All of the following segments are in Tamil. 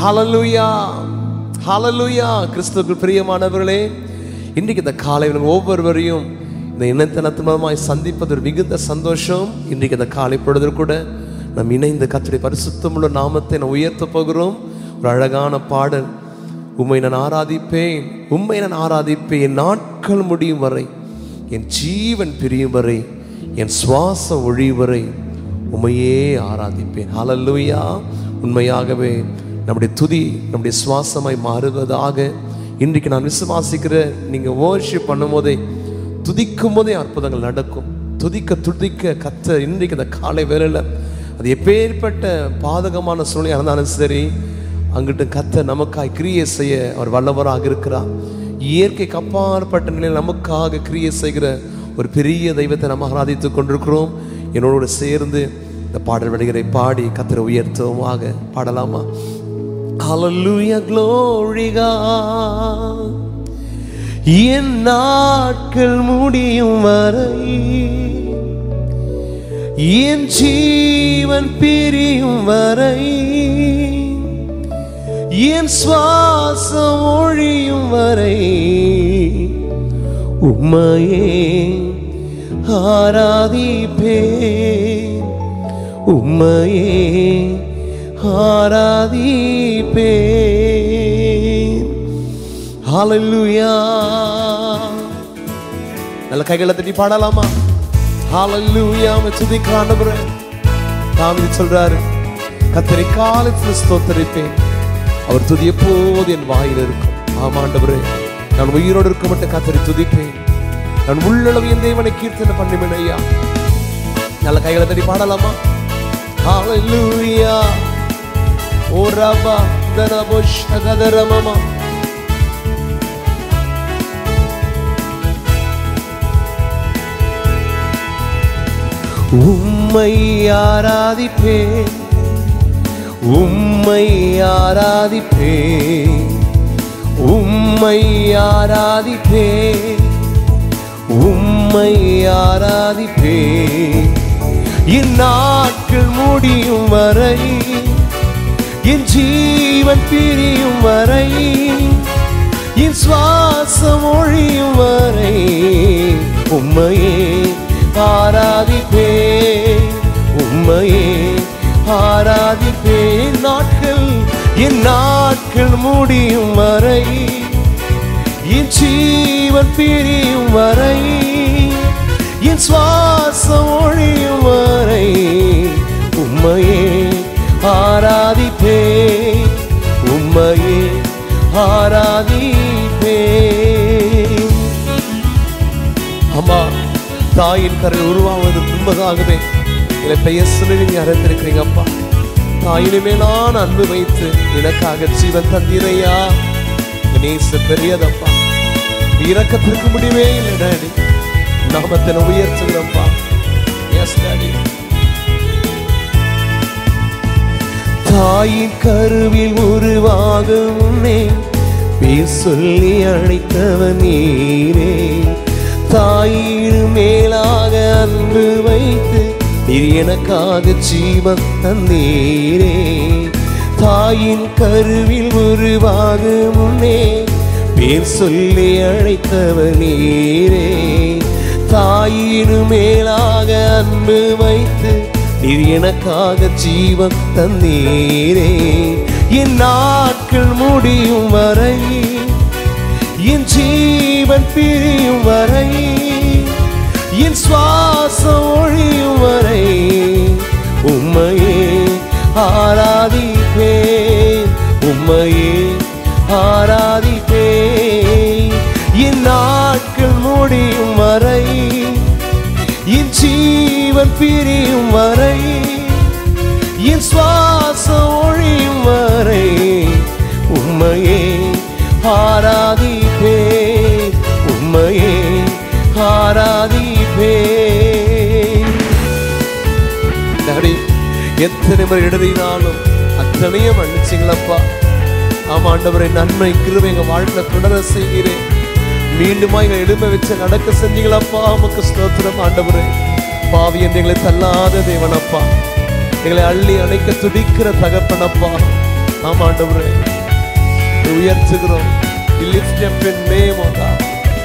ஹalleluya ஹalleluya கிறிஸ்துவுக்கு பிரியமானவர்களே இன்றைக்கு இந்த காலையில் ஒவ்வொருவரையும் இந்த இனத்தனத்தினமாய் சந்திப்பது ஒரு மிகுந்த சந்தோஷம் இன்றைக்கு இந்த காலை பொழுது கூட நம் இணைந்து கத்துடைய பரிசுத்தமுள்ள நாமத்தை நான் உயர்த்த போகிறோம் ஒரு அழகான பாடல் உம்மை நான் ஆராதிப்பேன் உம்மை நான் ஆராதிப்பேன் என் நாட்கள் முடியும் வரை என் ஜீவன் பிரியும் வரை என் சுவாசம் ஒழியும் வரை உம்மையே ஆராதிப்பேன் ஹalleluya உண்மையாகவே நம்முடைய துதி நம்முடைய சுவாசமாய் மாறுவதாக இன்றைக்கு நான் விசுவாசிக்கிற நீங்க worship பண்ணும்போதே துதிக்கும் போதே அற்புதங்கள் நடக்கும் துதிக்க துதிக்க கத்த இன்றைக்கு இந்த காலை வேளையில் அது எப்பேற்பட்ட பாதகமான சூழ்நிலையாக இருந்தாலும் சரி அங்கிட்டு கத்த நமக்காய் கிரியை செய்ய அவர் வல்லவராக இருக்கிறார் இயற்கைக்கு அப்பாற்பட்ட நிலையில் நமக்காக கிரியை செய்கிற ஒரு பெரிய தெய்வத்தை நம்ம ஆராதித்துக் கொண்டிருக்கிறோம் என்னோடு சேர்ந்து இந்த பாடல் வடிகரை பாடி கத்தரை உயர்த்தவுமாக பாடலாமா Hallelujah, glory God. என் நாட்கள் முடியும் வரை என் ஜீவன் பிரியும் வரை என் சுவாசம் ஒழியும் வரை உம்மையே ஆராதிப்பே உம்மையே ஆராதிப்பே ஹalleluya நல்ல கைகளை தட்டி பாடலாமா ஹalleluya துதிக்க ஆண்டவரே தாவீது சொல்றாரு கத்தரை காலத்தில் ஸ்தோத்தரிப்பேன் அவர் துதி எப்போது என் வாயில் இருக்கும் ஆமா ஆண்டவரே நான் உயிரோடு இருக்க மட்டும் கத்தரை துதிப்பேன் நான் உள்ளளவு என் தேவனை கீர்த்தனை பண்ணுவேன் ஐயா நல்ல கைகளை தட்டி பாடலாமா ஹalleluya ஓ ரபா தனபுஷ் கதரமமா உம்மை ஆராதிப்பேன் உம்மை ஆராதிப்பேன் உம்மை ஆராதிப்பேன் உம்மை ஆராதிப்பேன் என் நாட்கள் முடியும் வரை என் ஜீவன் பிரியும் வரை என் சுவாசம் ஒழியும் வரை உம்மையே ஆராதிப்பே உம்மையே ஆராதிப்பேன் நாட்கள் என் நாட்கள் முடியும் வரை என் ஜீவன் பிரியும் வரை என் சுவாசம் ஒழியும் வரை உம்மையே ஆராதிப்பே உம்மையே ஆராதிப்பே அம்மா தாயின் கரை உருவாவது உண்மைதாகவே என்னை பெயர் சொல்லி நீங்க அறிந்திருக்கிறீங்க அப்பா தாயினுமே நான் அன்பு வைத்து எனக்காக ஜீவன் தந்தீரையா நேச பெரியதப்பா இறக்கத்திற்கு முடிவே இல்லை டாடி நாமத்தை உயர்த்துகிறப்பா எஸ் டாடி தாயின் கருவில் உருவாகும் முன்னே பேர் சொல்லி அழைத்தவன் நீரே தாயின் மேலாக அன்பு வைத்து நீர் எனக்காக ஜீவன் தந்தீரே தாயின் கருவில் உருவாகும் முன்னே பேர் சொல்லி அழைத்தவன் நீரே தாயின் மேலாக அன்பு வைத்து நீர் எனக்காக ஜீவன் தந்தீரே என் நாட்கள் முடியும் வரை என் ஜீவன் பிரியும் வரை என் சுவாசம் ஒழியும் வரை உம்மையே ஆராதிப்பேன் உம்மையே ஆராதிப்பேன் என் நாட்கள் முடியும் வரை என் ஜீவன் பிரியும் வரை என் சுவாசம் ஒழியும் வரை உம்மையே ஆராதிப்பே உம்மையே ஆராதிப்பே டாடி எத்தனை முறை இடறினாலும் அத்தனையும் மன்னிச்சிங்களப்பா ஆமா ஆண்டவரை நன்மை கிருபை எங்க வாழ்க்கையில தொடர செய்கிறேன் மீண்டுமா எங்களை எழும்ப வச்சு நடக்க செஞ்சீங்களப்பா உமக்கு ஸ்தோத்திரம் ஆண்டவரே பாவி என்று எங்களை தள்ளாத தேவனப்பா எங்களை அள்ளி அணைக்க துடிக்கிற தகப்பனப்பா ஆமா ஆண்டவரே உயர்த்துகிறோம் We lift up your name, oh God.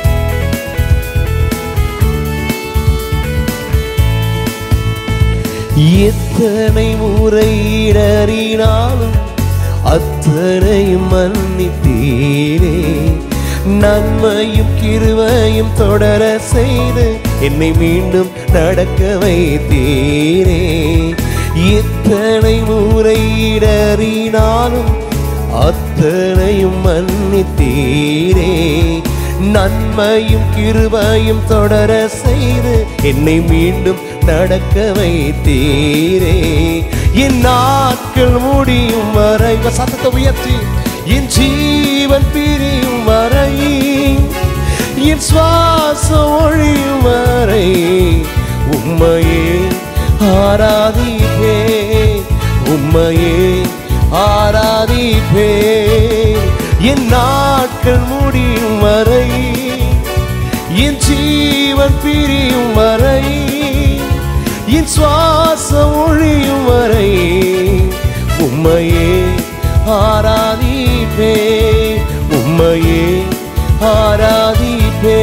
எத்தனை முறை இடறினாலும் அத்தனையும் மன்னித்தீரே நன்மையும் கிருவையும் தொடர செய்து என்னை மீண்டும் நடக்க வைத்தீரே எத்தனை முறை இடறினாலும் அத்தனையும் மன்னித்தீரே நன்மையும் கிருபையும் தொடர செய்து என்னை மீண்டும் நடக்க வைத்தீரே என் நாட்கள் முடியும் வரை உங்க சத்தத்தை உயர்த்தி என் ஜீவன் பிரியும் வரை என் சுவாசம் ஒழியும் வரை உம்மையே ஆராதிப்பே உம்மையே ஆராதிப்பே என் நாட்கள் முடியும் வரை என் ஜீவன் பிரியும் வரை என் சுவாசம் ஒழியும் வரை உம்மையே ஆராதிப்பே உம்மையே ஆராதிப்பே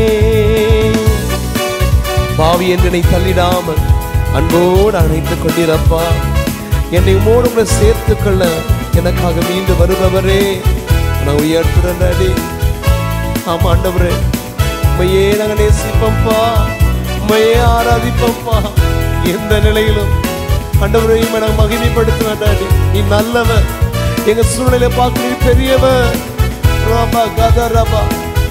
பாவி என்னை தள்ளிடாமல் அன்போடு அணைத்துக் கொண்டிருப்பா என்னை உமோடு உங்களை சேர்த்துக் கொள்ள எனக்காக மீண்டு வருபவரே நான் உயர்த்துறேன் டாடி ஆமா ஆண்டவரே உண்மையே நாங்கள் நேசிப்போம்ப்பா உண்மையே ஆராதிப்போம்ப்பா எந்த நிலையிலும் ஆண்டவரே உண்மை நாங்கள் மகிமைப்படுத்துவேன் டாடி நீ நல்லவன் எங்க சூழ்நிலை பார்க்க நீ பெரியவன் ராபா கதா ராபா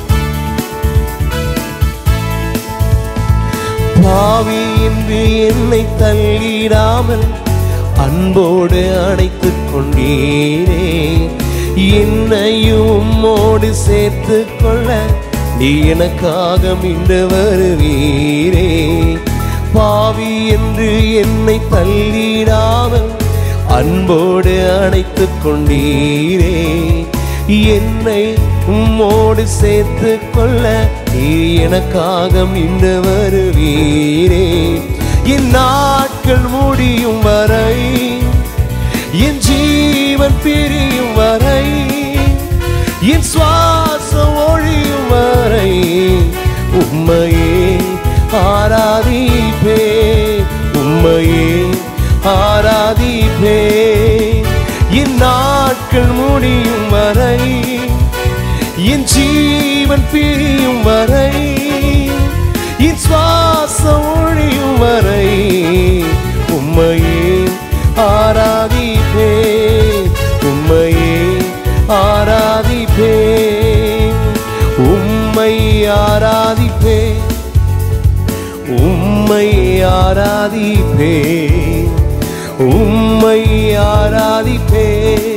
பாவி என்று என்னை தள்ளிடாமல் அன்போடு அணைத்துக் கொண்டீரே என்னையும் உம்மோடு சேர்த்து கொள்ள நீ எனக்காக மீண்டு வருவீரே பாவி என்று என்னை தள்ளிடாமல் அன்போடு அணைத்துக் கொண்டீரே என்னை உம்மோடு சேர்த்து கொள்ள நீ எனக்காக மீண்டு வருவீரே என் நாட்கள் முடியும் வரை என் ஜீவன் பிரியும் வரை என் சுவாசம் ஒழியும் வரை உம்மையே ஆராதிப்பே உம்மையே ஆராதிப்பே என் நாட்கள் முடியும் வரை என் ஜீவன் பிரியும் வரை என் சுவாசம் ஒழியும் வரை உம்மையே ஆராதிப்பே உம்மையே ஆராதிப்பே உம்மை ஆராதிப்பே உம்மை ஆராதிப்பே உம்மை ஆராதிப்பே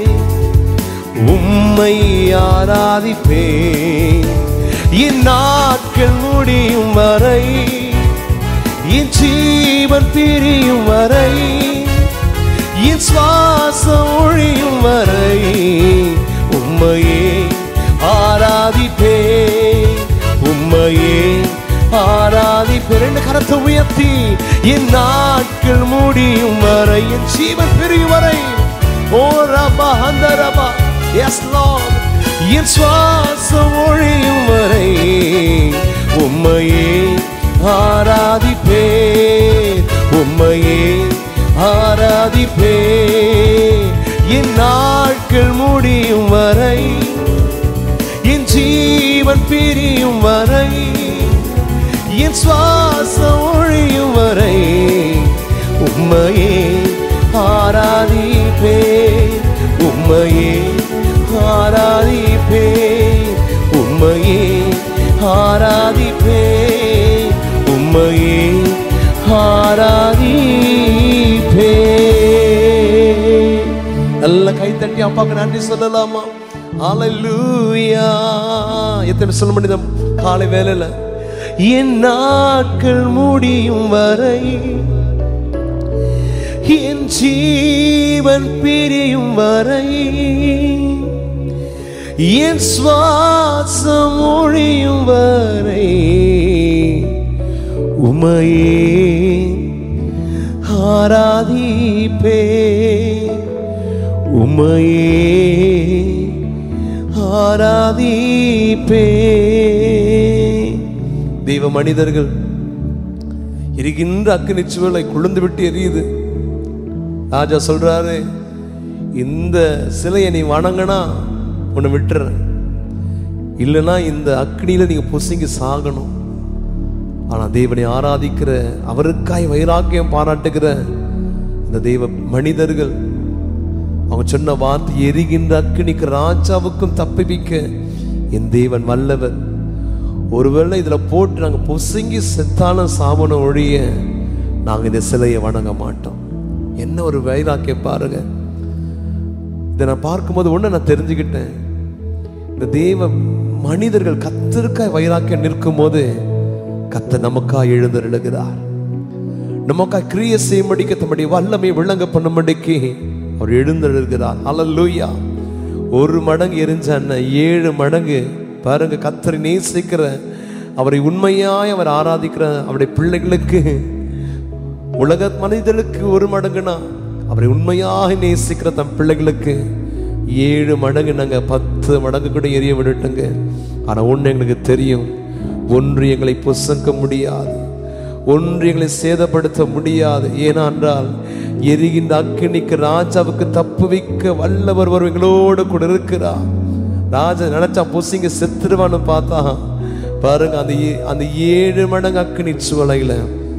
உம்மை ஆராதிப்பே என் நாட்கள் முடியும் வரை என் ஜீவன் பிரியும் வரை என் சுவாசம் ஒழியும் வரை உம்மையே ஆராதிப்பே உம்மையே ஆராதிப்பே ரெண்டு கரத்தை உயர்த்தி என் நாட்கள் முடியும் வரை என் ஜீவன் பிரியும் வரை ஓ ரபா அந்த ரபா எஸ் லார்ட் என் சுவாசம் ஒழியும் வரை உம்மையே ஆராதிப்பே உம்மையே ஆராதிப்பே என் நாட்கள் முடியும் வரை என் ஜீவன் பிரியும் வரை என் சுவாசம் ஒழியும் வரை உம்மையே ஆராதிப்பே உம்மையே ஆராதிப்பே உம்மையே ஆராதிப்பே உம்மையே ஆராதிப்பே நல்ல கைத்தட்டி அப்பாவுக்கு நன்றி சொல்லலாமா ஹalleluya எத்தனை சொல்ல முடியும் காலை வேலையில என் நாட்கள் முடியும் வரை என் ஜீவன் பிரியும் வரை என் சுவாசம் ஒழியும் வரை உமையே ஆராதிப்பே உம்மை உம்மையே ஆராதிப்பே தெய்வ மனிதர்கள் எரிகின்ற அக்கினி சுவலை குளிர்ந்து விட்டு எரியுது ராஜா சொல்றாரு இந்த சிலையை நீ வணங்கினா உன்னை விட்டுறேன் இல்லைன்னா இந்த அக்னியில நீங்க பொசுங்கி சாகணும் ஆனா தேவனை ஆராதிக்கிற அவருக்காய் வைராக்கியம் பாராட்டுகிற இந்த தெய்வ மனிதர்கள் அவங்க சொன்ன வார்த்தை எரிகின்ற அக்கினிக்கு ராஜாவுக்கும் தப்பிப்பிக்க என் தேவன் வல்லவர் ஒருவேளை இதுல போட்டு நாங்க பொசுங்கி செத்தாலும் சாபனம் ஒழிய நாங்க இந்த சிலையை வணங்க மாட்டோம் என்ன ஒரு வைராக்கியம் பாருங்க இதை நான் பார்க்கும்போது ஒண்ணு நான் தெரிஞ்சுக்கிட்டேன் இந்த தேவ மனிதர்கள் கத்தருக்காய் வைராக்கியம் நிற்கும் போது கத்த நமக்காய் எழுந்தருளுகிறார் நமக்காய் கிரிய செய்யும்படிக்கு தம்முடைய வல்லமை விளங்க பண்ணும்படிக்கு அவர் எழுந்தருகிறார் அல்லூயா ஒரு மடங்கு எரிஞ்சான ஏழு மடங்கு பாருங்க கத்தரை நேசிக்கிற அவரை உண்மையாய் அவர் ஆராதிக்கிற அவருடைய பிள்ளைகளுக்கு உலக மனிதர்களுக்கு ஒரு மடங்குனா அவரை உண்மையாக நேசிக்கிற தம் பிள்ளைகளுக்கு ஏழு மடங்கு நாங்க பத்து மடங்கு கூட எரிய விடட்டுங்க ஆனா ஒண்ணு எங்களுக்கு தெரியும் ஒன்று எங்களை பொசங்க முடியாது ஒன்று எங்களை சேதப்படுத்த முடியாது ஏனென்றால் எரிகின்ற அக்கினிக்கு ராஜாவுக்கு தப்புவிக்க வல்லவர் ஒரு எங்களோடு கூட இருக்கிறார் ராஜா நினைச்சா பொசிங்க செத்துருவான்னு பார்த்தா பாருங்க அந்த ஏ- அந்த ஏழு மடங்கு அக்கினி சுவலையில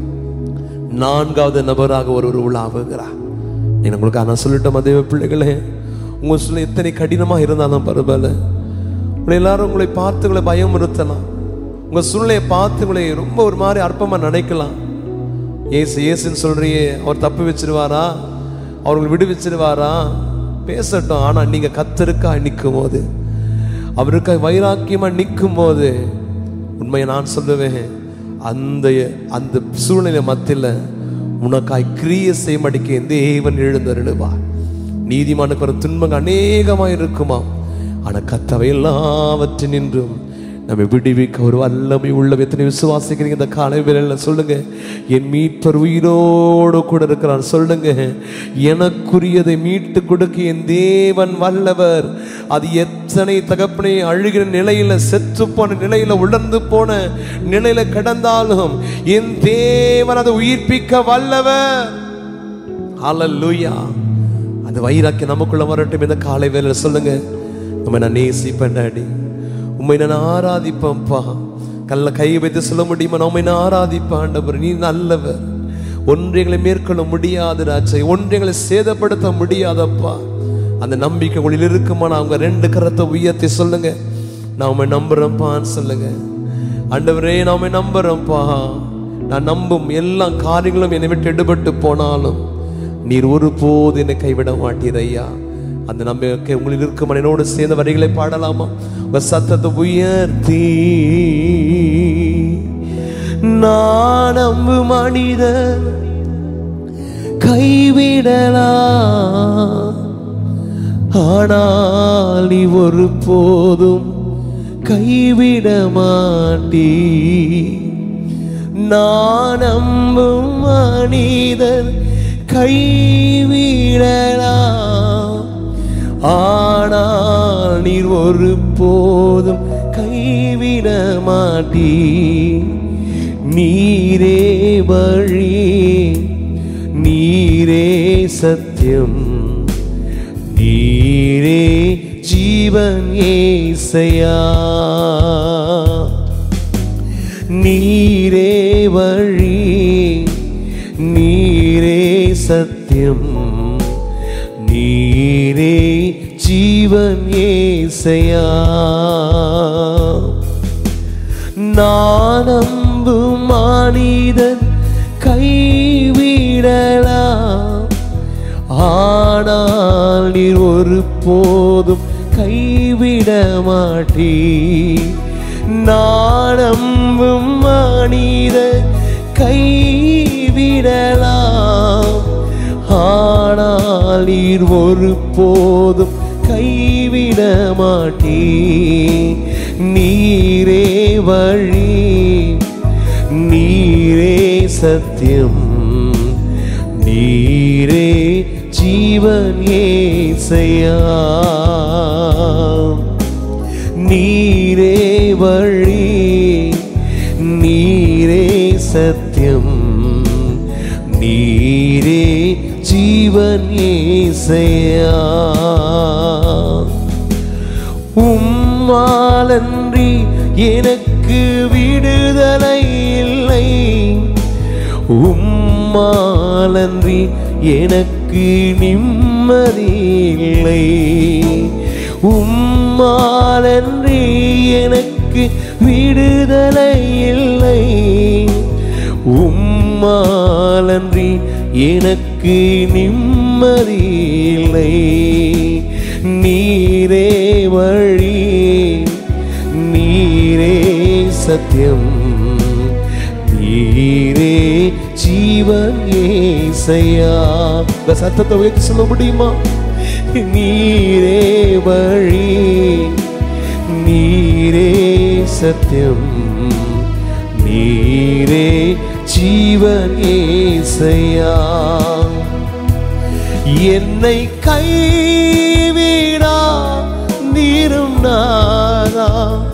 நான்காவது நபராக ஒருவர் உலாவுகிறார் நீங்க உங்களுக்கு நான் சொல்லிட்டோம் அதே பிள்ளைகளே உங்க சொல்ல எத்தனை கடினமா இருந்தாலும் பரவாயில்ல உங்களை எல்லாரும் உங்களை பார்த்து உங்களை பயமுறுத்தலாம் உங்க சூழ்நிலையை பார்த்து உங்களை ரொம்ப ஒரு மாதிரி அற்பமா நினைக்கலாம் ஏசு ஏசுன்னு சொல்றியே அவர் தப்பு வச்சிருவாரா அவர் உங்களை விடுவிச்சிருவாரா பேசட்டும் ஆனா நீங்க கத்தருக்கா நிற்கும் போது அவருக்காய் வைராக்கியமா நிற்கும் போது உண்மையை நான் சொல்லுவேன் அந்த அந்த சூழ்நிலை மத்தியில உனக்காய் கிரிய செய்மடிக்க தேவன் எழுந்தருளுவார் நீதிமானுக்கு வரும் துன்பங்கள் அநேகமா இருக்குமா ஆனா கத்தவை எல்லாவற்றின் நின்றும் நம்மை விடுவிக்க ஒரு வல்லமை உள்ள எத்தனை விசுவாசிக்கிறீங்க இந்த காலை வேளையில சொல்லுங்க என் மீட்பர் உயிரோடு கூட இருக்கிறார் சொல்லுங்க எனக்குரியதை மீட்டு கொடுக்க என் தேவன் வல்லவர் அது எத்தனை தகப்பனை அழுகிற நிலையில செத்து போன நிலையில உணர்ந்து போன நிலையில கிடந்தாலும் என் தேவன் அதை உயிர்ப்பிக்க வல்லவர் ஹalleluya அந்த வைராக்கி நமக்குள்ள வரட்டும் இந்த காலை வேளையில சொல்லுங்க உண்மை நான் நேசிப்பேன் டாடி உண்மை நான் ஆராதிப்பேன்ப்பா கல்ல கை வைத்து சொல்ல முடியுமா நான் உண்மை நான் ஆராதிப்பேன் ஆண்டவர் நீ நல்லவர் ஒன்றைகளை மேற்கொள்ள முடியாது ராஜை ஒன்றைகளை சேதப்படுத்த முடியாதப்பா அந்த நம்பிக்கை உங்களில் இருக்குமா அவங்க ரெண்டு கரத்தை உயர்த்தி சொல்லுங்க நான் உண்மை நம்புறேன்ப்பான்னு சொல்லுங்க ஆண்டவரே நான் உண்மை நம்புறேன்ப்பா நான் நம்பும் எல்லா காரியங்களும் என்னை விட்டு எடுபட்டு போனாலும் நீர் ஒருபோது என்னை கைவிட மாட்டீர் ஐயா அந்த நம்பிக்கை உங்களில் இருக்கும் என்னோடு சேர்ந்த வரிகளை பாடலாமா உங்க சத்தத்தை உயர்த்தி நான் நம்பு மனிதர் கைவிடலாம் ஆனால் நீ ஒரு போதும் கைவிட மாட்டீ நான் நம்பும் மனிதர் கைவிடலாம் ஆனால் நீர் ஒரு போதும் கைவிட மாட்டீ நீரே வழி நீரே சத்தியம் நீரே ஜீவன் ஏசையா நீரே வழி நீரே சத்தியம் நீரே ஜீவன் ஏசையா நான் நம்பும் மனிதன் கைவிடலாம் ஆனால் நீர் ஒரு போதும் கைவிட மாட்டீ நான் நம்பும் மனிதன் கைவிடலாம் ஆனால் நீர் ஒரு போதும் கைவிட மாட்டீ நீரே வழி நீரே சத்தியம் நீரே ஜீவ ஜீவன் ஏசையா நீரே வழி நீரே சத்தியம் நீரே ஜீவன் ஏசையா உம்மாலன்றி எனக்கு விடுதலை இல்லை உம்மாலன்றி எனக்கு நிம்மதி இல்லை உம்மாலன்றி எனக்கு விடுதலை இல்லை உம்மாலன்றி எனக்கு நிம்மதி இல்லை நீரே வழி நீரே சத்தியம் நீரே ஜீவன் ஏசையா இந்த சத்தத்தை உயர்த்தி சொல்ல முடியுமா நீரே வழி நீரே சத்தியம் நீரே ஜீவன் ஏசையா என்னை கைவிடா நீரும் நாதா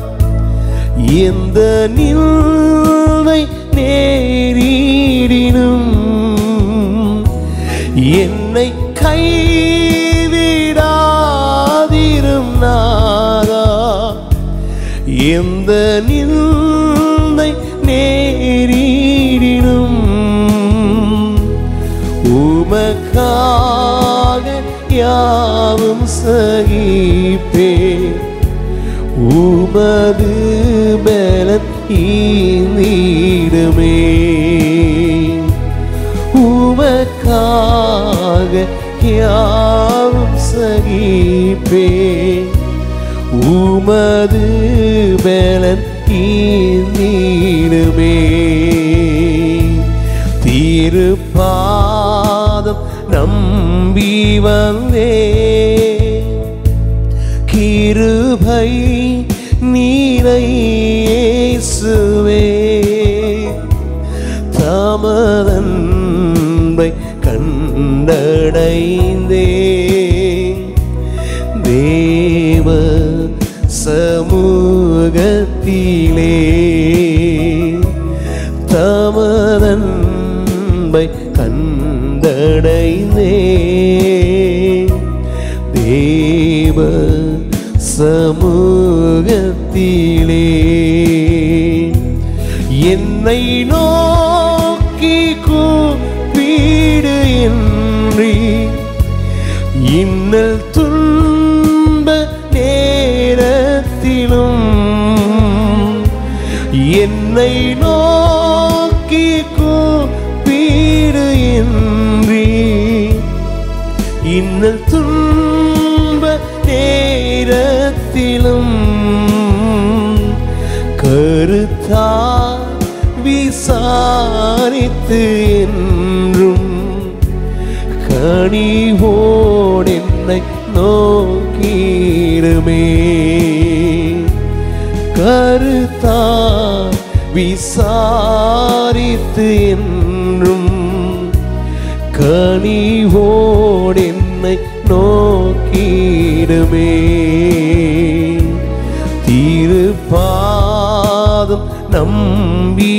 எந்த நிலை நேரிடினும் என்னை கைவிடாதிரும் நாதா எந்த நிலை நேரிடினும் உமக்காக யாவும் சகிப்பே உமது பலன் ஈந்திடுமே உமக்காக யாவும் சகிப்பே உமது பலன் ஈந்திடுமே திருப்பாதம் நம்பி வந்தே கிருபை நீரை இயேசுவே தாமதன்பை கண்டடைந்தே தேவ சமூகத்திலே தமதன்பை கண்டடைந்தே தேவ சமூகத்திலே என்னை நோக்கி கூப்பிடு என்றி இன்னல் துன்ப நேரத்திலும் என்னை நோக்கி கூப்பிடு என்றி இன்னல் துன்ப நேரத்திலும் கருத்தா விசாரித்து என்றும் கனிவோடு என்னை நோக்கிடுமே கருத்தா விசாரித்து என்றும் கனிவோடு என்னை நோக்கிடுமே திருப்பாதம் நம்பி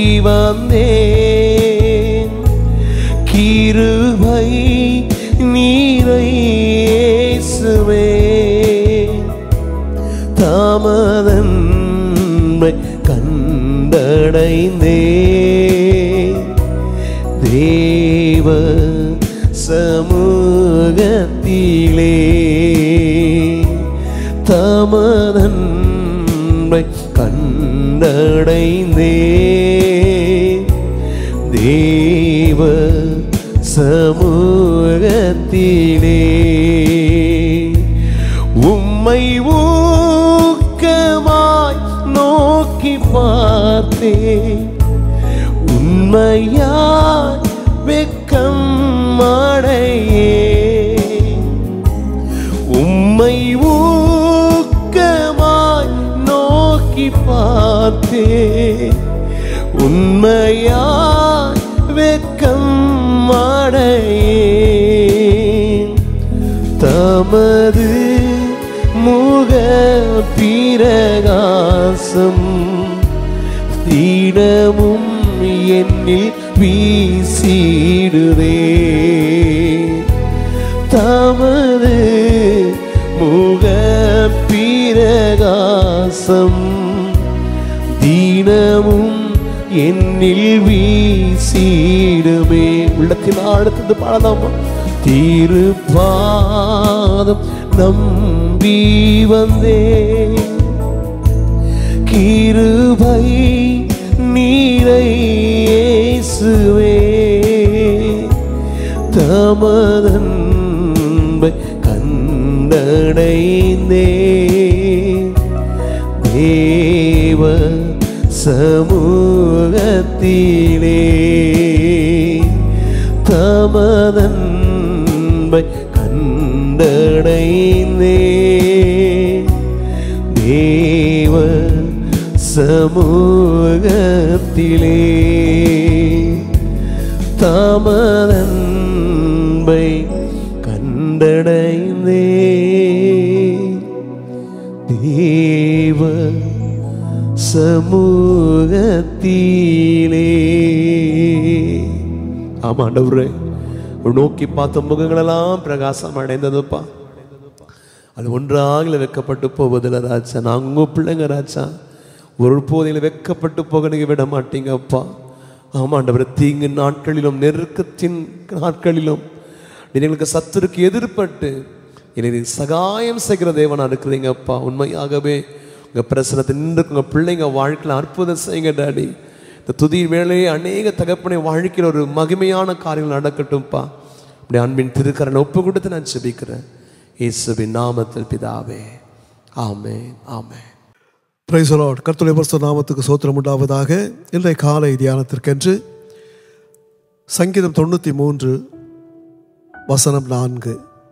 வந்தேன் கிருபை நீரை இயேசுவே தாமதன்மை கண்டடைந்தே தேவ சமூகத்திலே தமதன்மை கண்டடைந்தே தேவ சமூகத்திலே உம்மை ஊக்கமாய் நோக்கி பார்த்தேன் உண்மையாய் வெக்கம் அடையே உம்மை ஊக்கமாய் நோக்கி பார்த்தே உண்மையாய் வெக்கம் அடையே பிரகாசம் தினமும் என்னில் வீசிடுதே தமது முக பிரகாசம் தினமும் என்னில் வீசிடுமே உள்ளத்தின் ஆழத்திலிருந்து பாடலாமா திருப்பாதம் நம்பி வந்தேன் கிருபை நீரை இயேசுவே தமதன்பை கண்டடைந்தே தேவ சமூகத்திலே தமதன்பை கண்டடைந்தே தேவ சமூகத்திலே தாமதன்பை கண்டடைந்தே தேவ சமூகத்திலே ஆமா ஆண்டவரே உம்மை நோக்கி பார்த்த முகங்களெல்லாம் பிரகாசம் அடைந்ததுப்பா அது ஒன்றாக வைக்கப்பட்டு போவதில்லை ராஜா நான் உங்க பிள்ளைங்க ராஜா ஒரு போதையில் வெக்கப்பட்டு போக நீங்க விட மாட்டீங்கப்பா ஆமாண்டவர் தீங்கு நாட்களிலும் நெருக்கத்தின் நாட்களிலும் நீர் எங்களுக்கு சத்துருக்கு எதிர்பட்டு என்னை சகாயம் செய்கிற தேவனா இருக்கிறீங்கப்பா உண்மையாகவே உங்க பிரசனத்தை நின்று உங்க பிள்ளைங்க வாழ்க்கையில் அற்புதம் செய்யுங்க டாடி இந்த துதி வேலையை அநேக தகப்பனை வாழ்க்கையில் ஒரு மகிமையான காரியங்கள் நடக்கட்டும்ப்பா அப்படி அன்பின் திருக்கரனை ஒப்பு கொடுத்து நான் செபிக்கிறேன் இயேசுவின் நாமத்தில் பிதாவே ஆமே ஆமே பிரைஸ் லார்ட் கர்த்தருடைய பரிசுத்த நாமத்துக்கு சோத்திரம் உண்டாவதாக இன்றைய காலை தியானத்திற்கென்று சங்கீதம் தொண்ணூற்றி மூன்று வசனம் நான்கு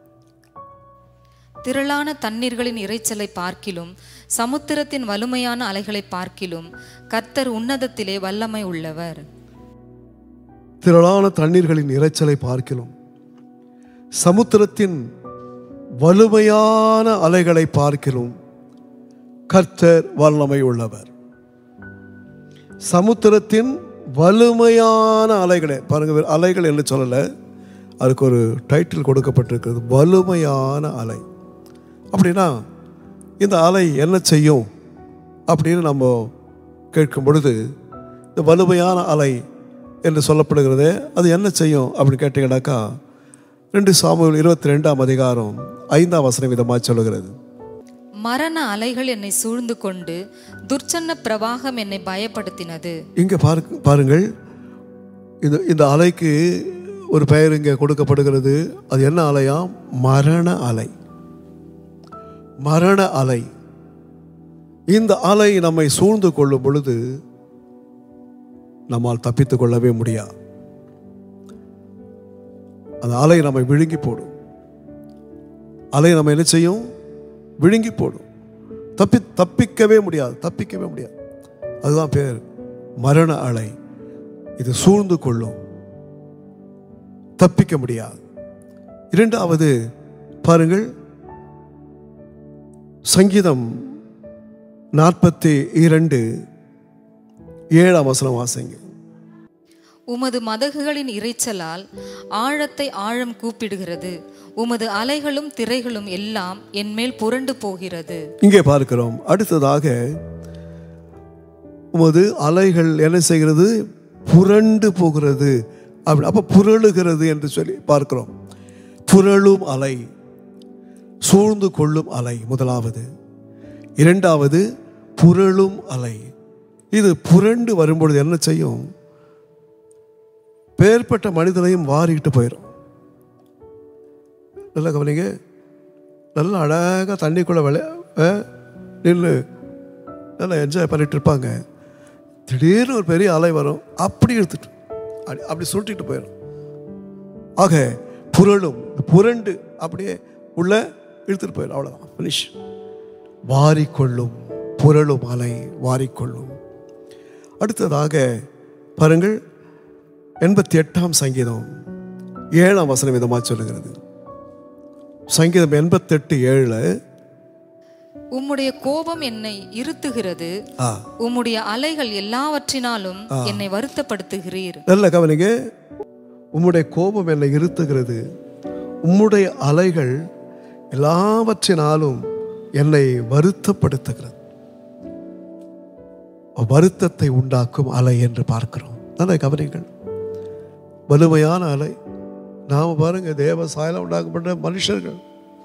திரளான தண்ணீர்களின் இரைச்சலை பார்க்கிலும் சமுத்திரத்தின் வலுமையான அலைகளை பார்க்கிலும் கர்த்தர் உன்னதத்திலே வல்லமை உள்ளவர் திரளான தண்ணீர்களின் இரைச்சலை பார்க்கிலும் சமுத்திரத்தின் வலுமையான அலைகளை பார்க்கிலும் கர்த்தர் வல்லமை உள்ளவர் சமுத்திரத்தின் வலுமையான அலைகளை பாருங்க அலைகள் என்று சொல்லலை அதுக்கு ஒரு டைட்டில் கொடுக்கப்பட்டிருக்கிறது வலுமையான அலை அப்படின்னா இந்த அலை என்ன செய்யும் அப்படின்னு நம்ம கேட்கும் பொழுது இந்த வலுமையான அலை என்று சொல்லப்படுகிறது அது என்ன செய்யும் அப்படின்னு கேட்டீங்கன்னாக்கா ரெண்டு சாமுவேல் இருபத்தி ரெண்டாம் அதிகாரம் ஐந்தாம் வசனம் விதமாக சொல்லுகிறது மரண அலைகள் என்னை சூழ்ந்து கொண்டு துர்ச்சன்ன பிரவாகம் என்னை பயப்படுத்தினது இங்கே பாரு பாருங்கள் இந்த இந்த அலைக்கு ஒரு பெயர் இங்கே கொடுக்கப்படுகிறது அது என்ன அலையா மரண அலை மரண அலை இந்த அலை நம்மை சூழ்ந்து கொள்ளும் பொழுது நம்மால் தப்பித்துக் கொள்ளவே முடியாது அந்த அலை நம்மை விழுங்கி போடும் அலை நம்ம என்ன செய்யும் விழுங்கி போடும் தப்பி தப்பிக்கவே முடியாது தப்பிக்கவே முடியாது அதுதான் பேர் மரண அலை இது சூழ்ந்து கொள்ளும் தப்பிக்க முடியாது இரண்டாவது பாருங்கள் சங்கீதம் நாற்பத்தி இரண்டு ஏழாம் வசனம் வாசிங்க உமது மதகுகளின் இரைச்சலால் ஆழத்தை ஆழம் கூப்பிடுகிறது உமது அலைகளும் திரைகளும் எல்லாம் என்மேல் புரண்டு போகிறது இங்கே பார்க்கிறோம் அடுத்ததாக உமது அலைகள் என்ன செய்கிறது புரண்டு போகிறது அப்படி அப்போ புரளுகிறது என்று சொல்லி பார்க்கிறோம் புரளும் அலை சூழ்ந்து கொள்ளும் அலை முதலாவது இரண்டாவது புரளும் அலை இது புரண்டு வரும்பொழுது என்ன செய்யும் பேர்பட்ட மனிதனையும் வாரிக்கிட்டு போயிடும் நல்லா கவனிங்க நல்லா அழகாக தண்ணிக்குள்ளே விளைய நின்று நல்லா என்ஜாய் பண்ணிட்டு இருப்பாங்க திடீர்னு ஒரு பெரிய அலை வரும் அப்படி எடுத்துட்டு அப்படி அப்படி சுருட்டிட்டு போயிடும் ஆக புரளும் புரண்டு அப்படியே உள்ள இழுத்துட்டு போயிடும் அவ்வளோதான் ஃபினிஷ் வாரிக்கொள்ளும் புரளும் அலை வாரிக்கொள்ளும் அடுத்ததாக பாருங்கள் எண்பத்தி எட்டாம் சங்கீதம் ஏழாம் வசனம் விதமாக சொல்லுகிறது சங்கீதம் எண்பத்தெட்டு ஏழில் உம்முடைய கோபம் என்னை இருத்துகிறது ஆ உம்முடைய அலைகள் எல்லாவற்றினாலும் என்னை வருத்தப்படுத்துகிறீர் நல்ல கவனிங்க உம்முடைய கோபம் என்னை இருத்துகிறது உம்முடைய அலைகள் எல்லாவற்றினாலும் என்னை வருத்தப்படுத்துகிறது வருத்தத்தை உண்டாக்கும் அலை என்று பார்க்கிறோம் நல்ல கவனிங்கள் வலிமையான அலை நாம் பாருங்க தேவ சாயலம் உண்டாக்கப்பட்ட மனுஷர்கள்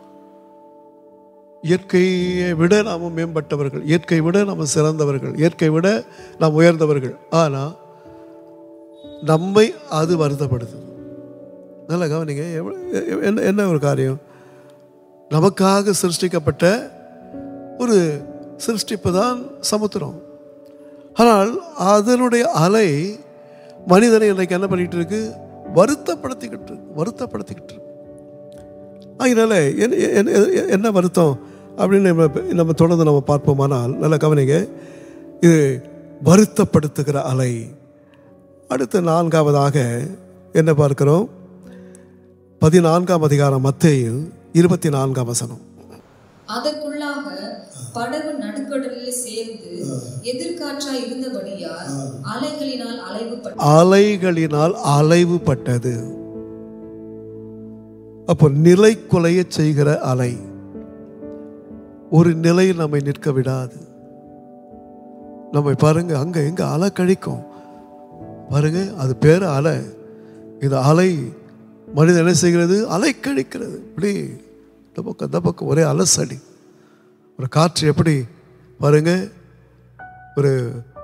இயற்கையை விட நாம் மேம்பட்டவர்கள் இயற்கை விட நாம் சிறந்தவர்கள் இயற்கை விட நாம் உயர்ந்தவர்கள் ஆனால் நம்மை அது வருத்தப்படுத்துது நல்லா கவனிங்க எவ்வ- எ- என்ன என்ன ஒரு காரியம் நமக்காக சிருஷ்டிக்கப்பட்ட ஒரு சிருஷ்டிப்பு தான் சமுத்திரம் ஆனால் அதனுடைய அலை மனிதனை இன்றைக்கு என்ன பண்ணிட்டு இருக்கு வருத்தப்படுத்திக்கிட்டு இருக்கு வருத்தப்படுத்திக்கிட்டு இருக்கு அதனால என்ன என்ன- என்ன- என்ன வருத்தம் அப்படின்னு நம்ம நம்ம தொடர்ந்து நம்ம பார்ப்போமானால் நல்லா கவனிங்க இது வருத்தப்படுத்துகிற அலை அடுத்து நான்காவதாக என்ன பார்க்கிறோம் பதினான்காம் அதிகாரம் மத்தேயு இருபத்தி நான்காம் வசனம் அதற்குள்ளாக படகு நடுக்கடலில் சேர்ந்து எதிர்காற்றாய் இருந்தபடியால் அலைகளினால் அலைவுபட்டு அலைகளினால் அலைவுபட்டது அப்போ நிலை குலைய செய்கிற அலை ஒரு நிலையில் நம்மை நிற்க விடாது நம்மை பாருங்க அங்க எங்க அலை கழிக்கும் பாருங்க அது பேர் அலை இந்த அலை மனிதன் என்ன செய்கிறது அலை கழிக்கிறது இப்படி இந்த பக்கம் இந்த பக்கம் ஒரே அலசடி ஒரு காற்று எப்படி பாருங்க ஒரு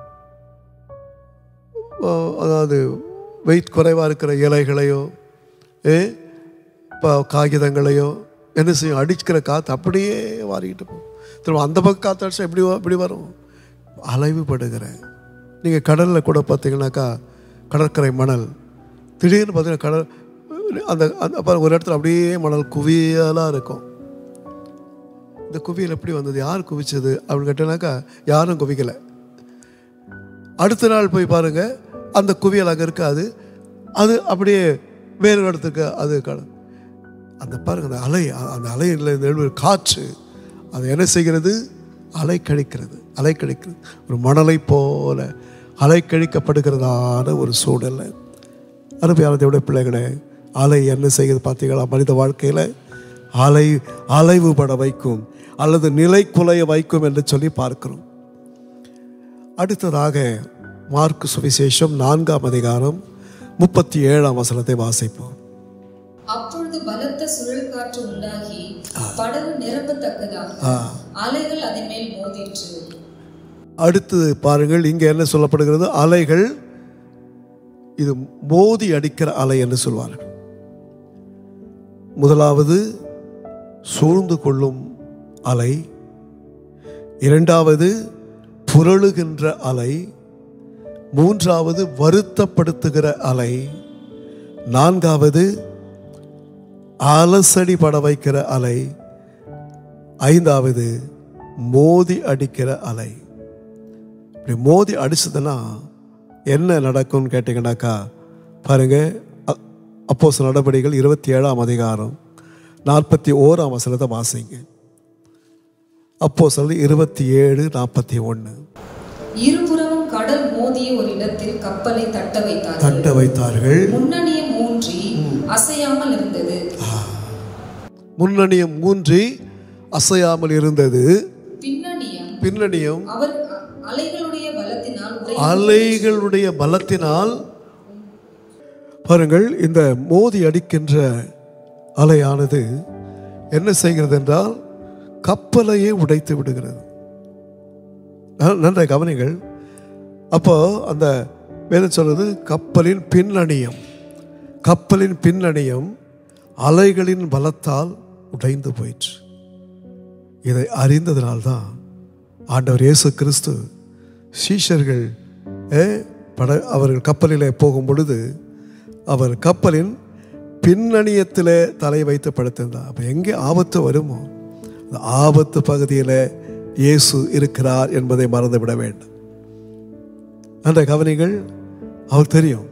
அஹ், அதாவது வெயிட் குறைவாக இருக்கிற இலைகளையோ ஏ இப்போ காகிதங்களையோ என்ன செய்யும் அடிக்கிற காற்று அப்படியே வாரிக்கிட்டு போகும் திரும்ப அந்த பக்கம் காற்று அடிச்சா எப்படி வ- எப்படி வரும் அலைவுபடுகிற நீங்கள் கடலில் கூட பார்த்தீங்கன்னாக்கா கடற்கரை மணல் திடீர்னு பார்த்தீங்கன்னா கடல் அந்த அந்த அப்புறம் ஒரு இடத்துல அப்படியே மணல் குவியலாக இருக்கும் இந்த குவியல் எப்படி வந்தது யார் குவிச்சது அப்படின்னு கேட்டேனாக்கா யாரும் குவிக்கலை அடுத்த நாள் போய் பாருங்க அந்த குவியல் அங்கே இருக்காது அது அப்படியே வேறு இடத்துக்கு அது கட- அந்த பாருங்க அந்த அலை அ- அந்த அலையில் இந்த எழுவது காற்று அது என்ன செய்கிறது அலை கழிக்கிறது அலை கழிக்கிறது ஒரு மணலை போல அலை கழிக்கப்படுகிறதான ஒரு சூழல் அருமையானதையோட பிள்ளைகளே அலை என்ன செய்கிறது பார்த்தீங்களா மனித வாழ்க்கையில் அலை அலைவுபட வைக்கும் அல்லது நிலை குலைய வைக்கும் என்று சொல்லி பார்க்கிறோம் அடுத்ததாக மார்க் சுவிசேஷம் நான்காம் அதிகாரம் முப்பத்தி ஏழாம் வசனத்தை வாசிப்போம் அப்பொழுது பலத்த சுழல் காற்று உண்டாகி படகு நிரம்பத்தக்கதாக அலைகள் அதன் மேல் மோதிற்று அடுத்தது பாருங்கள் இங்கே என்ன சொல்லப்படுகிறது அலைகள் இது மோதி அடிக்கிற அலை என்று சொல்வார்கள் முதலாவது சூழ்ந்து கொள்ளும் அலை இரண்டாவது புரளுகின்ற அலை மூன்றாவது வருத்தப்படுத்துகிற அலை நான்காவது அலசடி பட வைக்கிற அலை ஐந்தாவது மோதி அடிக்கிற அலை இப்படி மோதி அடிச்சதுன்னா என்ன நடக்கும்னு கேட்டிங்கனாக்கா பாருங்க அப்போ சில நடவடிக்கைகள் இருபத்தி ஏழாம் அதிகாரம் நாற்பத்தி ஓராம் வசனத்தை வாசிங்க அப்போ சில இருபத்தி ஏழு நாற்பத்தி ஒன்று இருபுறமும் கடல் மோதிய ஒரு இடத்தில் கப்பலை தட்ட வைத்தார்கள் தட்ட வைத்தார்கள் முன்னணியம் ஊன்றி அசையாமல் இருந்தது முன்னணியம் மூன்றி அசையாமல் இருந்தது பின்னணியம் பின்னணியும் அவர் அ- அலைகளுடைய பலத்தினால் உறை அலைகளுடைய பலத்தினால் பாருங்கள் இந்த மோதி அடிக்கின்ற அலையானது என்ன செய்கிறது என்றால் கப்பலையே உடைத்து விடுகிறது ந- நன்றாய் கவனிங்கள் அப்போ அந்த வேதம் சொல்றது கப்பலின் பின்னணியம் கப்பலின் பின்னணியம் அலைகளின் பலத்தால் உடைந்து போயிற்று இதை அறிந்ததினால்தான் ஆண்டவர் இயேசு கிறிஸ்து சீஷர்கள் ஏ, பட அவர்கள் கப்பலிலே போகும் பொழுது அவர் கப்பலின் பின்னணியத்திலே தலை வைத்து படுத்திருந்தார் அப்போ எங்கே ஆபத்து வருமோ அந்த ஆபத்து பகுதியில் இயேசு இருக்கிறார் என்பதை மறந்துவிட வேண்டும் அந்த கவனிகள் அவர் தெரியும்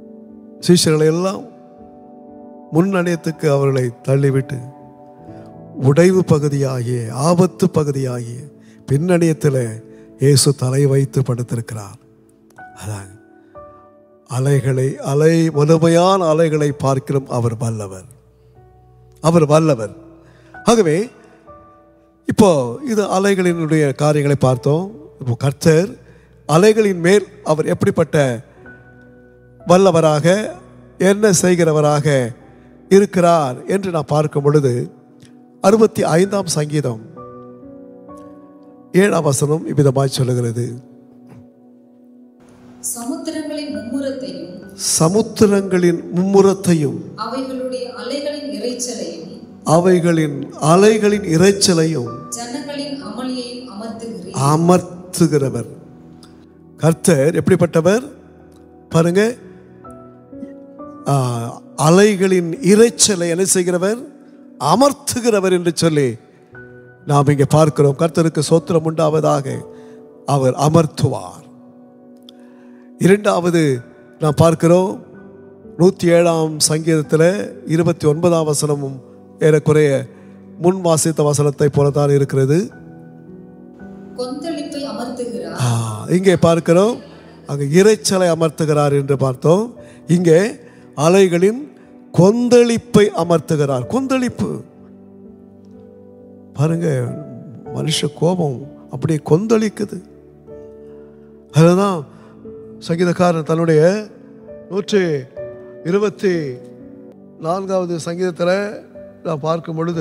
சீஷர்களை எல்லாம் முன்னணியத்துக்கு அவர்களை தள்ளிவிட்டு உடைவு பகுதியாகிய ஆபத்து பகுதியாகிய பின்னணியத்தில் இயேசு தலை வைத்து படுத்திருக்கிறார் அதான் அலைகளை அலை வலுமையான அலைகளை பார்க்கிறோம் அவர் வல்லவர் அவர் வல்லவர் ஆகவே இப்போ இது அலைகளினுடைய காரியங்களை பார்த்தோம் இப்போ கர்த்தர் அலைகளின் மேல் அவர் எப்படிப்பட்ட வல்லவராக என்ன செய்கிறவராக இருக்கிறார் என்று நான் பார்க்கும் பொழுது அறுபத்தி ஐந்தாம் சங்கீதம் ஏழாம் வசனம் இவ்விதமாய் சொல்லுகிறது சமுத்திரங்களின் மும்முரத்தையும் சமுத்திரங்களின் மும்முரத்தையும் அவைகளுடைய அலைகளின் இரைச்சலையும் அவைகளின் அலைகளின் இரைச்சலையும் ஜனங்களின் அமளியையும் அமர்த்துகிறேன் அமர்த்துகிறவர் கர்த்தர் எப்படிப்பட்டவர் பாருங்க ஆ, அலைகளின் இரைச்சலை என்ன செய்கிறவர் அமர்த்துகிறவர் என்று சொல்லி நாம் இங்கே பார்க்கிறோம் கர்த்தருக்கு சோத்திரம் உண்டாவதாக அவர் அமர்த்துவார் இரண்டாவது நாம் பார்க்கிறோம் நூற்றி ஏழாம் சங்கீதத்தில் இருபத்தி ஒன்பதாம் வசனமும் ஏறக்குறைய முன் வாசித்த வசனத்தை போலத்தான் இருக்கிறது கொந்தளிப்பை அமர்த்துகிறார் ஆ, இங்கே பார்க்கிறோம் அங்கே இரைச்சலை அமர்த்துகிறார் என்று பார்த்தோம் இங்கே அலைகளின் கொந்தளிப்பை அமர்த்துகிறார் கொந்தளிப்பு பாருங்க மனுஷ கோபம் அப்படியே கொந்தளிக்குது அதுதான் சங்கீதக்காரன் தன்னுடைய நூற்றி இருபத்தி நான்காவது சங்கீதத்தில் நான் பார்க்கும் பொழுது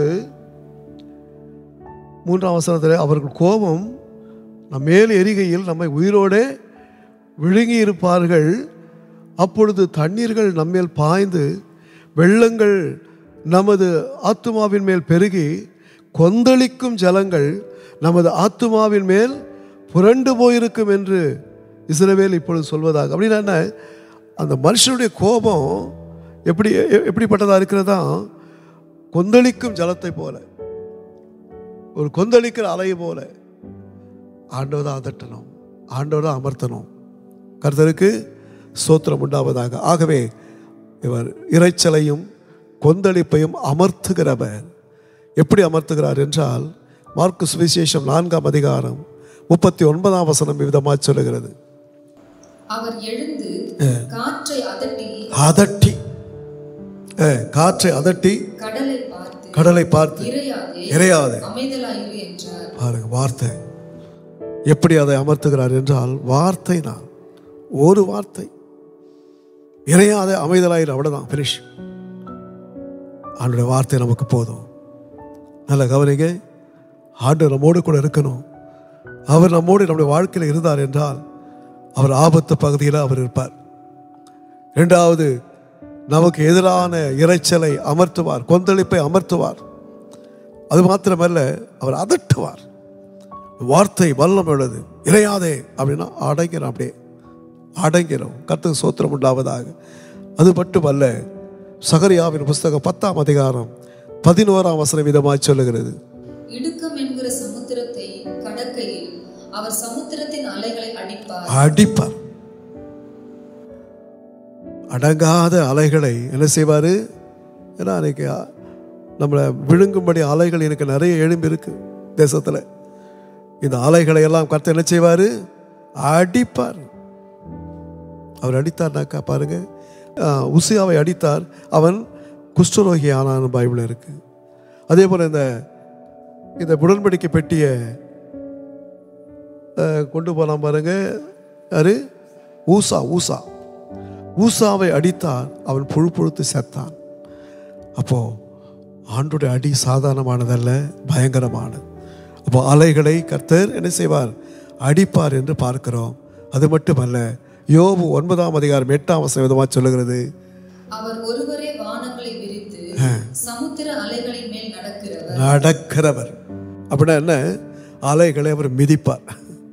மூன்றாம் வசனத்தில் அவர்கள் கோபம் நம் மேல் எரிகையில் நம்மை உயிரோடே விழுங்கி இருப்பார்கள் அப்பொழுது தண்ணீர்கள் நம்மேல் பாய்ந்து வெள்ளங்கள் நமது ஆத்துமாவின் மேல் பெருகி கொந்தளிக்கும் ஜலங்கள் நமது ஆத்துமாவின் மேல் புரண்டு போயிருக்கும் என்று இஸ்ரவேல் இப்பொழுது சொல்வதாக அப்படின்னா என்ன அந்த மனுஷனுடைய கோபம் எப்படி எ- எப்படிப்பட்டதாக இருக்கிறதா கொந்தளிக்கும் ஜலத்தை போல ஒரு கொந்தளிக்கிற அலை போல ஆண்டவர் தான் அதட்டணும் ஆண்டவர் தான் அமர்த்தணும் கர்த்தருக்கு ஸ்தோத்திரம் உண்டாவதாக ஆகவே இவர் இரைச்சலையும் கொந்தளிப்பையும் அமர்த்துகிறவர் எப்படி அமர்த்துகிறார் என்றால் மார்க்கு சுவிசேஷம் நான்காம் அதிகாரம் முப்பத்தி ஒன்பதாம் வசனம் விதமாக சொல்லுகிறது அவர் எழுந்து காற்றை அதட்டி அதட்டி அஹ், காற்றை அதட்டி கடலை பார்த்து கடலை பார்த்து இறையாதே இறையாதே அமைதலாயிரு என்றார் பாருங்க வார்த்தை எப்படி அதை அமர்த்துகிறார் என்றால் வார்த்தை தான் ஒரு வார்த்தை இறையாத அமைதலாயிரு அவ்வளவுதான் ஃபினிஷ் ஆண்டுடைய வார்த்தை நமக்கு போதும் நல்ல கவனிங்க ஆண்டு நம்மோடு கூட இருக்கணும் அவர் நம்மோடு நம்முடைய வாழ்க்கையில் இருந்தார் என்றால் அவர் ஆபத்து பகுதியில் அவர் இருப்பார் இரண்டாவது நமக்கு எதிரான இரைச்சலை அமர்த்துவார் கொந்தளிப்பை அமர்த்துவார் அது மாத்திரமல்ல அவர் அதட்டுவார் வார்த்தை வல்லம் உள்ளது இறையாதே அப்படின்னா அடங்கிறோம் அப்படியே அடங்கிறோம் கர்த்தருக்கு சோத்திரம் உண்டாவதாக அது மட்டுமல்ல சகரியாவின் புஸ்தகம் பத்தாம் அதிகாரம் பதினோராம் வசனம் விதமாய் சொல்லுகிறது இடுக்கம் என்கிற சமுத்திரத்தை கடக்கையில் அவர் சமுத்திரத்தின் அலைகளை அடிப்பார் அடிப்பார் அடங்காத அலைகளை என்ன செய்வார் ஏன்னா அன்னைக்கு நம்மளை விழுங்கும்படி அலைகள் எனக்கு நிறைய எழும்பி இருக்கு தேசத்தில் இந்த அலைகளை எல்லாம் கர்த்தர் என்ன செய்வார் அடிப்பார் அவர் அடித்தார்னாக்கா பாருங்க ஆஹ், உசியாவை அடித்தார் அவன் குஷ்டரோகி ஆனான்னு பைபிள் இருக்கு அதே போல் இந்த இந்த உடன்படிக்கை பெட்டியை அஹ், கொண்டு போனான் பாருங்க யாரு ஊசா ஊசா ஊசாவை அடித்தார் அவன் புழு புழுத்து செத்தான் அப்போ ஆண்டுடைய அடி சாதாரணமானதல்ல பயங்கரமானது அப்போ அலைகளை கர்த்தர் என்ன செய்வார் அடிப்பார் என்று பார்க்கிறோம் அது மட்டுமல்ல யோபு ஒன்பதாம் அதிகாரம் எட்டாம் வசனம் விதமாக சொல்லுகிறது அவர் ஒருவரே வானங்களை விரித்து சமுத்திர அலைகளின் மேல் நடக்கிறவர் நடக்கிறவர் அப்படின்னா என்ன அலைகளை அவர் மிதிப்பார்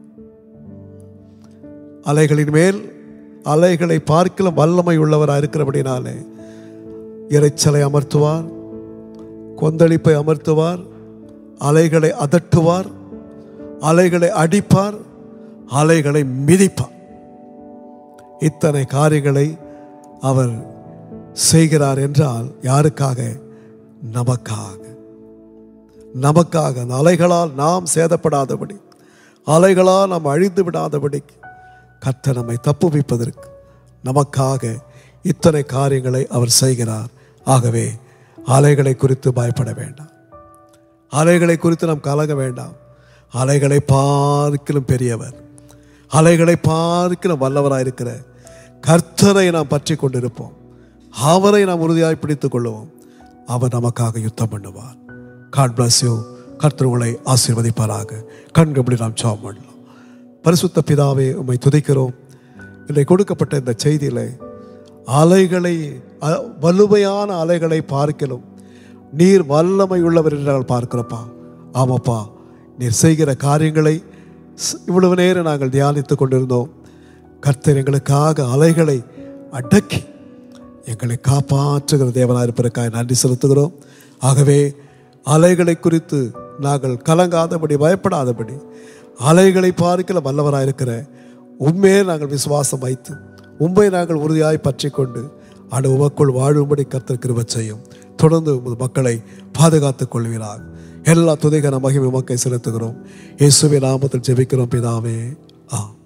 அலைகளின் மேல் அலைகளை பார்க்கல வல்லமை உள்ளவராக இருக்கிறபடினாலே இரைச்சலை அமர்த்துவார் கொந்தளிப்பை அமர்த்துவார் அலைகளை அதட்டுவார் அலைகளை அடிப்பார் அலைகளை மிதிப்பார் இத்தனை காரியங்களை அவர் செய்கிறார் என்றால் யாருக்காக நமக்காக நமக்காக அந்த அலைகளால் நாம் சேதப்படாதபடி அலைகளால் நாம் அழிந்து விடாதபடி கர்த்தர் நம்மை தப்புவிப்பதற்கு நமக்காக இத்தனை காரியங்களை அவர் செய்கிறார் ஆகவே அலைகளை குறித்து பயப்பட வேண்டாம் அலைகளை குறித்து நாம் கலங்க வேண்டாம் அலைகளை பார்க்கிலும் பெரியவர் அலைகளை பார்க்கிலும் வல்லவராக இருக்கிற கர்த்தரை நாம் பற்றி கொண்டிருப்போம் அவரை நாம் உறுதியாய் பிடித்துக் கொள்ளுவோம் அவர் நமக்காக யுத்தம் பண்ணுவார் காட் பிளஸ் யூ கர்த்தர் உங்களை ஆசீர்வதிப்பாராக கண்கபடி நாம் ஜாம் பண்ணலாம் பரிசுத்த பிதாவே உம்மை துதிக்கிறோம் இன்றைக்கு கொடுக்கப்பட்ட இந்த செய்தியில் அலைகளை அ- வலுமையான அலைகளை பார்க்கலும் நீர் வல்லமை உள்ளவர் என்று நாங்கள் பார்க்கிறோப்பா ஆமாப்பா நீர் செய்கிற காரியங்களை ஸ்- இவ்வளவு நேரம் நாங்கள் தியானித்து கொண்டிருந்தோம் கர்த்தர் எங்களுக்காக அலைகளை அடக்கி எங்களை காப்பாற்றுகிற தேவனாக இருப்பதற்காக நன்றி செலுத்துகிறோம் ஆகவே அலைகளை குறித்து நாங்கள் கலங்காதபடி பயப்படாதபடி அலைகளை பார்க்கல வல்லவராக இருக்கிற உண்மையே நாங்கள் விசுவாசம் வைத்து உண்மை நாங்கள் உறுதியாய் பற்றி கொண்டு அடு உமக்குள் வாழும்படி கர்த்தர் கிருபை செய்யும் தொடர்ந்து உமது மக்களை பாதுகாத்துக் கொள்வீராக எல்லா துதைகன மகிமை உமக்கை செலுத்துகிறோம் இயேசுவின் நாமத்தில் ஜெபிக்கிறோம் பிதாவே ஆ